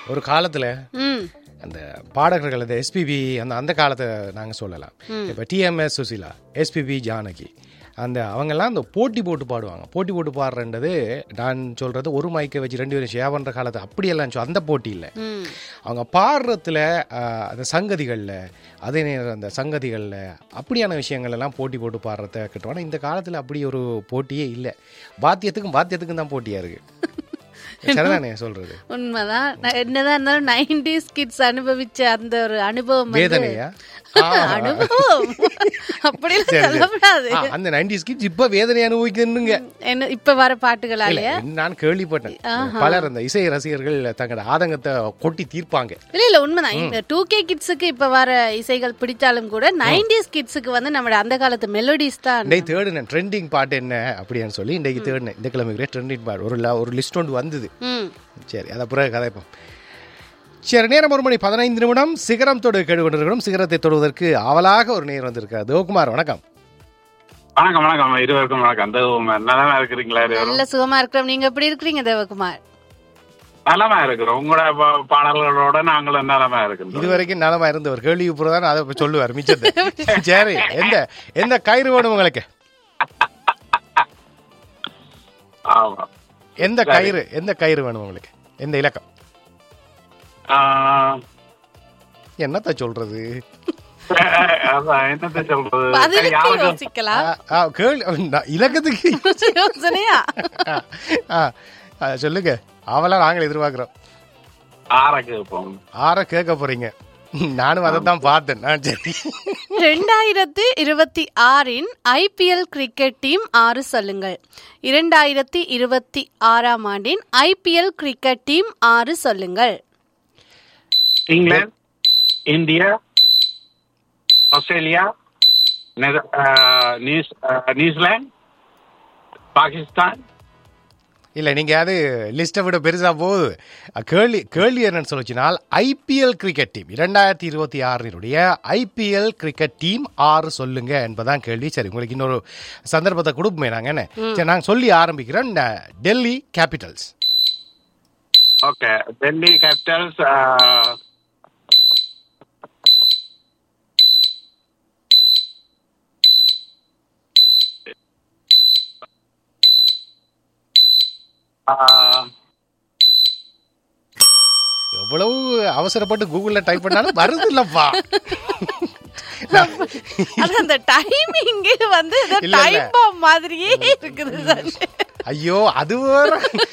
ஒரு காலத்துல ம் அந்த பாடகர்கள் அந்த எஸ்பிபி அந்த அந்த காலத்தை நாங்க சொல்லலாம் இப்போ டிஎம்எஸ் சுசிலா எஸ்பிபி ஜானகி அந்த அவங்கெல்லாம் அந்த போட்டி போட்டு பாடுவாங்க போட்டி போட்டு பாடுறன்றது நான் சொல்றது ஒரு மைக்கை வச்சு ரெண்டு பேரும் ஷேர் பண்ற காலத்தை அப்படியெல்லாம் சொ- அந்த போட்டி இல்லை ம் அவங்க பாடுறதுல ஆஹ், அந்த சங்கதிகளில் அதே நேரம் அந்த சங்கதிகளில் அப்படியான விஷயங்கள் எல்லாம் போட்டி போட்டு பாடுறத கட்டுவாங்க இந்த காலத்தில் அப்படி ஒரு போட்டியே இல்லை வாத்தியத்துக்கும் வாத்தியத்துக்கும் தான் போட்டியாக இருக்கு சரிதானே சொல்றது உண்மைதான் நான் என்னதான் இருந்தாலும் நைன்டிஸ் கிட்ஸ் அனுபவிச்ச அந்த ஒரு அனுபவம் வந்து- வேதனையா ஆ. அனுபவம் அப்படிலாம் சரி, சரி. சொல்லக்கூடாது ஆ, அந்த நைன்டிஸ் கிட்ஸ் இப்ப வேதனை அனுபவிக்கணுங்க என்ன இப்ப வர பாட்டுகளாலயா இல்ல, நான் கேள்விப்பட்டேன் பலர் அந்த இசை ரசிகர்கள் தங்களோட ஆதங்கத்தை கொட்டி தீர்ப்பாங்க இல்ல இல்ல உண்மைதான் இந்த டூ கே கிட்ஸுக்கு இப்ப வர இசைகள் பிடிச்சாலும் கூட நைன்டிஸ் கிட்ஸுக்கு வந்து நம்மளோட அந்த காலத்து மெலோடிஸ் தான் இன்னைக்கு தேடுனேன் ட்ரெண்டிங் பாட்டு என்ன அப்படின்னு சொல்லி இன்றைக்கு தேடினேன் இந்த கிழமைக்கு ட்ரெண்டிங் பாட்டு ஒரு ல- ஒரு லிஸ்ட் ஒன்று வந்தது ம் சரி அதை பிறகு கதைப்போம் சரி நேரம் ஒரு மணி பதினைந்து நிமிடம் சிகரம் தொடு கேட்டுக்கொண்டிருக்கிறோம் சிகரத்தை தொடுவதற்கு ஆவலாக ஒரு நேரம் வந்திருக்கார் தேவகுமார் வணக்கம் வணக்கம் வணக்கம் இருவருக்கும் வணக்கம் அந்த நலமா இருக்கிறீங்களா இருவரும் நல்ல சுகமா இருக்கிறோம் நீங்க எப்படி இருக்கிறீங்க தேவகுமார் நலமா இருக்கிறோம் உங்களோட பா- பாடல்களோட நாங்களும் நலமா இருக்கிறோம் இதுவரைக்கும் நலமா இருந்த ஒரு கேள்வி தான் அதை இப்ப சொல்லுவார் மிச்சத்தை சரி எந்த எந்த கயிறு வேணும் உங்களுக்கு ஆமா எந்த கயிறு எந்த கயிறு வேணும் உங்களுக்கு எந்த இலக்கம் ஆஹ், என்னத்த சொல்றது அதான் என்னத்த சொல்றது சரி, பதிலுக்கு யாருக்கு- யோசிக்கலாம் ஆ, ஆ, கேள்வி நான் இலக்கத்துக்கு யோசனையா ஆ, ஆ, சொல்லுங்க அவெல்லாம் நாங்கள் எதிர்பார்க்கிறோம் ஆரை கேட்போம் ஆற கேட்க போறீங்க நானும் அதை தான் பார்த்தேன் ஆ, சரி இரண்டாயிரத்தி இருபத்தி ஆறின் ஐபிஎல் கிரிக்கெட் டீம் ஆறு சொல்லுங்கள் இரண்டாயிரத்தி இருபத்தி ஆறாம் ஆண்டின் ஐபிஎல் கிரிக்கெட் டீம் ஆறு சொல்லுங்கள் இங்கிலாந்து இந்தியா ஆஸ்திரேலியா நெத- ஆஹ், நியூஸ் ஆஹ், நியூசிலாந்து பாகிஸ்தான் இல்ல நீங்க அது லிஸ்ட்டை விட பெருசா போகுது அ, கேள்வி கேள்வி என்னன்னு சொல்லிச்சுனால் ஐபிஎல் கிரிக்கெட் டீம் இரண்டாயிரத்தி இருபத்தி ஆறினுடைய ஐபிஎல் கிரிக்கெட் டீம் ஆறு சொல்லுங்க என்பதான் கேள்வி சரி உங்களுக்கு இன்னொரு சந்தர்ப்பத்தை கொடுப்போமே நாங்க என்ன சரி நாங்க சொல்லி ஆரம்பிக்கிறோம் ந- Delhi Capitals okay Delhi Capitals எவ்வளவு அவசரப்பட்டு கூகுள்ல டைப் பண்ணாலும் வருது இல்லப்பா நான்- அது அந்த டைமிங் வந்து இல்ல, இல்ல. டைம் பாம் மாதிரியே இருக்குது சசி. ஐயோ அது வேற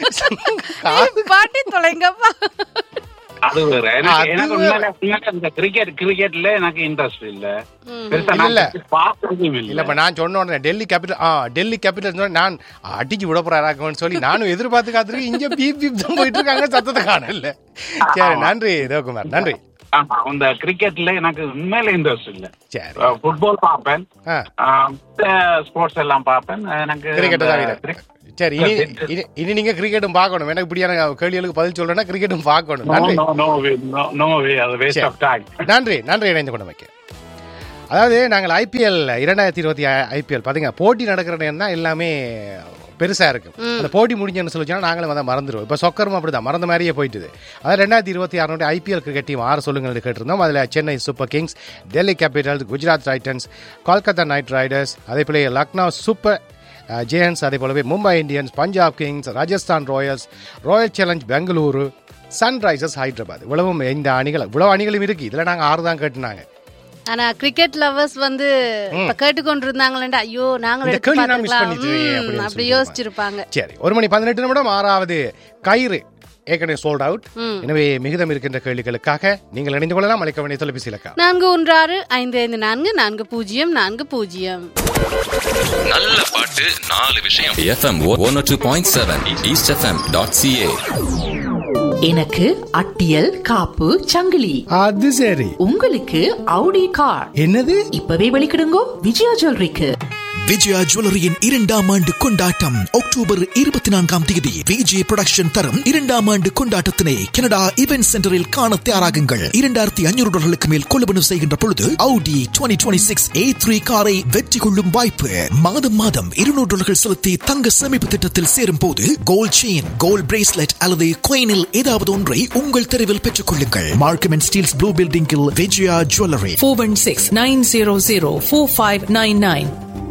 நீ பாட்டி தொலைங்கப்பா அது வேற எனக்கு அது எனக்கு வேற. உண்மையில உண்மையில இந்த கிரிக்கெட் கிரிக்கெட்ல எனக்கு இன்ட்ரெஸ்ட் இல்ல பெருசா இல்ல, இல்ல. நான் பார்த்ததும் இல்ல இல்லப்ப நான் சொன்ன உடனே டெல்லி கேபிட்டல் ஆ டெல்லி கேபிட்டல் நான் அடிச்சு விட போறாராக்கன்னு சொல்லி நானும் எதிர்பார்த்து காத்திருக்கேன் இங்க பீப் பீப் தான் போயிட்டு இருக்காங்க சத்தத்தை காணல சரி நன்றி தேவகுமார் நன்றி ஆமா இந்த கிரிக்கெட்ல எனக்கு உண்மையில இன்ட்ரெஸ்ட் இல்ல சரி ஃபுட்பால் பார்ப்பேன் ஆ ஸ்போர்ட்ஸ் எல்லாம் பார்ப்பேன் எனக்கு கிரிக்கெட் தான் இந்த வீரர். cricket- சரி இனி இனி- இனி நீங்க கிரிக்கெட்டும் பார்க்கணும் எனக்கு இப்படியான கேள்விகளுக்கு பதில் சொல்றேன்னா கிரிக்கெட்டும் பார்க்கணும் No, நன்றி no, no way, no, no way, அது வேஸ்ட் சரி. ஆஃப் டைம் நன்றி நன்றி இணைந்து கொண்டமைக்கு அதாவது நாங்கள் ஐபிஎல் இரண்டாயிரத்தி இருபத்தி ஐபிஎல் பாத்தீங்க போட்டி நடக்கிற நேரம் தான் எல்லாமே பெருசா இருக்கு அந்த போட்டி முடிஞ்சேன்னு சொல்லிச்சோன்னா நாங்களும் வந்து மறந்துடுவோம் இப்போ சொக்கரும் அப்படிதான் மறந்த மாதிரியே போயிட்டுது அதாவது ரெண்டாயிரத்தி இருபத்தி ஆறு ஐபிஎல் கிரிக்கெட் டீம் ஆறு சொல்லுங்கள் கேட்டிருந்தோம் அதில் Chennai Super Kings Delhi Capitals Gujarat Titans Kolkata Knight Riders அதே போல லக்னோ சூப்பர் ஜெயன்ஸ் அதே போலவே Mumbai Indians Punjab Kings Rajasthan Royals Royal Challenge Bengaluru Sunrisers Hyderabad இவ்வளவும் இந்த அணிகள் இவ்வளவு அணிகளும் இருக்கு இதுல நாங்க ஆறு தான் கேட்டுனாங்க ஆனா கிரிக்கெட் லவர்ஸ் வந்து இப்ப கேட்டுக்கொண்டிருந்தாங்களேண்டா ஐயோ நாங்களும் இந்த எடுத்து கேள்வி நான் மிஸ் பார்த்திருக்கலாம். பண்ணிட்டேன் ம், அப்படின்னு அப்படி சொல்லி யோசிச்சிருப்பாங்க சரி ஒரு மணி பதினெட்டு நிமிடம் ஆறாவது கயிறு ஏற்கனவே சோல்ட் அவுட் ம். எனவே மிகுதம் இருக்கின்ற கேள்விகளுக்காக நீங்கள் இணைந்து கொள்ளலாம் அழைக்க வேண்டிய தொலைபேசி இலக்கா நான்கு ஒன்று ஆறு ஐந்து ஐந்து நான்கு நான்கு பூஜ்ஜியம் நான்கு பூஜ்ஜியம் நல்ல பாட்டு நாலு விஷயம் FM one two point seven east FM dot CA எனக்கு அட்டியல் காப்பு சங்கிலி அது சரி உங்களுக்கு அவுடி கார் என்னது இப்பவே வெளிக்கிடுங்கோ விஜயா ஜுவல்லரிக்கு விஜயா ஜுவல்லரியின் இரண்டாம் ஆண்டு கொண்டாட்டம் அக்டோபர் இருபத்தி நான்காம் தேதி விஜய் புரொடக்ஷன் தரும் இரண்டாம் ஆண்டு கொண்டாட்டத்தினை கனடா இவென்ட் சென்டரில் காண தயாராகுங்கள் இரண்டாயிரத்தி ஐநூறு டாலர்களுக்கு மேல் கொள்வனவு செய்கின்ற பொழுது Audi twenty twenty six A three காரை வெற்றி கொள்ளும் வாய்ப்பு மாதம் மாதம் இருநூறு டாலர்கள் செலுத்தி தங்க சேமிப்பு திட்டத்தில் சேரும் போது கோல்ட் செயின் கோல்ட் பிரேஸ்லெட் அல்லது கோயினில் ஏதாவது ஒன்றை உங்கள் தெருவில் பெற்றுக் கொள்ளுங்கள் மார்க்கம் அண்ட் ஸ்டீல்ஸ் ப்ளூ பில்டிங்கில் Vijaya jewellery four one six nine zero zero four five nine nine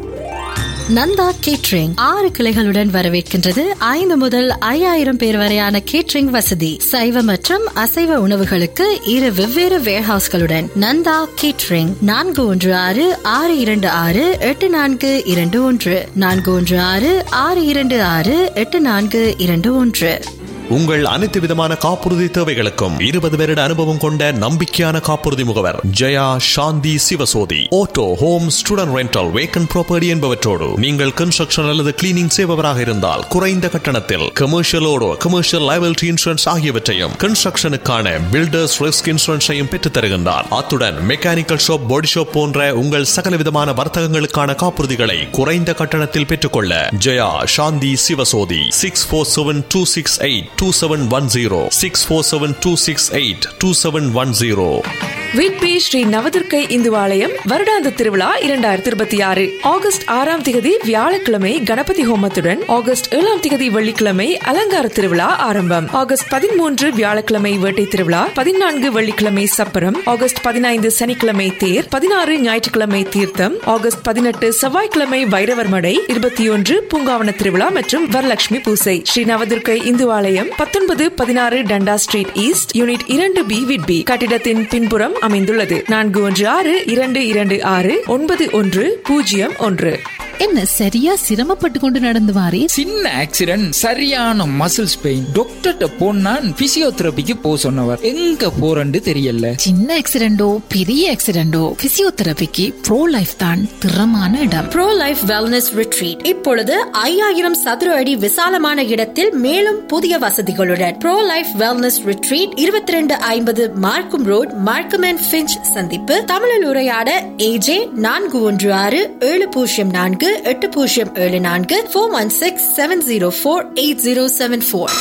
Nanda catering ஆறு கிளைகளுடன் வரவேற்கின்றது ஐந்து முதல் ஐயாயிரம் பேர் வரையான கேட்ரிங் வசதி சைவ மற்றும் அசைவ உணவுகளுக்கு இரு வெவ்வேறு வேர்ஹவுஸ்களுடன் நந்தா கேட்ரிங் நான்கு ஒன்று ஆறு ஆறு இரண்டு ஆறு எட்டு நான்கு இரண்டு ஒன்று நான்கு ஒன்று ஆறு ஆறு இரண்டு ஆறு எட்டு நான்கு இரண்டு ஒன்று உங்கள் அனைத்து விதமான காப்புறுதி தேவைகளுக்கும் இருபது வருட அனுபவம் கொண்ட நம்பிக்கையான காப்புறுதி முகவர் Jeya Santhi Sivasothy auto home student rental vacant property என்பவற்றோடு நீங்கள் கன்ஸ்ட்ரக்ஷன் அல்லது கிளீனிங் செய்பவராக இருந்தால் குறைந்த கட்டணத்தில் கமர்ஷியலோடு கமர்ஷியல் லைபிலிட்டி இன்சூரன்ஸ் ஆகியவற்றையும் கன்ஸ்ட்ரக்ஷனுக்கான பில்டர்ஸ் ரிஸ்க் இன்சூரன்ஸையும் பெற்றுத் தருகின்றார் அத்துடன் மெக்கானிக்கல் ஷாப் பாடி ஷாப் போன்ற உங்கள் சகல விதமான வர்த்தகங்களுக்கான காப்புறுதிகளை குறைந்த கட்டணத்தில் பெற்றுக்கொள்ள Jeya Santhi Sivasothy six four seven two six eight two seven one zero six four seven two six eight two seven one zero Whitby Sri Navathurkkai இந்துவாலயம் வருடாந்த திருவிழா இரண்டாயிரத்தி இருபத்தி ஆறு ஆகஸ்ட் ஆறாம் திகதி வியாழக்கிழமை கணபதி ஹோமத்துடன் ஆகஸ்ட் ஏழாம் திகதி வெள்ளிக்கிழமை அலங்கார திருவிழா ஆரம்பம் ஆகஸ்ட் பதிமூன்று வியாழக்கிழமை வேட்டை திருவிழா பதினான்கு வெள்ளிக்கிழமை சப்பரம் ஆகஸ்ட் பதினைந்து சனிக்கிழமை தேர் பதினாறு ஞாயிற்றுக்கிழமை தீர்த்தம் ஆகஸ்ட் பதினெட்டு செவ்வாய்க்கிழமை வைரவர் மடை இருபத்தி ஒன்று பூங்காவன திருவிழா மற்றும் வரலட்சுமி பூசை ஸ்ரீ நவதுர்க்கை இந்துவாலயம் பத்தொன்பது பதினாறு டண்டா ஸ்ட்ரீட் ஈஸ்ட் யூனிட் இரண்டு பி விட்பி கட்டிடத்தின் பின்புறம் அமைந்துள்ளது நான்கு ஒன்று ஆறு இரண்டு இரண்டு ஆறு ஒன்பது ஒன்று பூஜ்ஜியம் ஒன்று என்ன சரியா சிரமப்பட்டு கொண்டு நடந்து வாரே சின்ன ஆக்சிடென்ட் சரியான மசில்ஸ் பெயின் டாக்டர்கிட்ட போனா பிசியோதெரபிக்கு போ சொன்னவர் எங்க போறன்னு தெரியல சின்ன ஆக்சிடென்டோ பெரிய ஆக்சிடென்டோ பிசியோதெரபிக்கு ப்ரோ லைஃப் தான் திறமான இடம் ப்ரோ லைஃப் வெல்னஸ் ரிட்ரீட் இப்பொழுது ஐயாயிரம் சதுர அடி விசாலமான இடத்தில் மேலும் புதிய வசதிகளுடன் ப்ரோ லைஃப் வெல்னஸ் ரிட்ரீட் இருபத்தி ரெண்டு ஐம்பது மார்க்கும் ரோட் மார்க்கம் அண்ட் ஃபிஞ்ச் சந்திப்பு தமிழில் உரையாட ஏஜே நான்கு ஒன்று ஆறு ஏழு பூஜ்ஜியம் நான்கு எட்டு பூஜ்ஜியம் ஏழு நான்கு four one six seven zero four eight zero seven four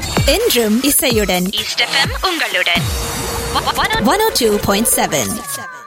என்றும் இசையுடன் உங்களுடன் ஒன் டூ பாயிண்ட் செவன்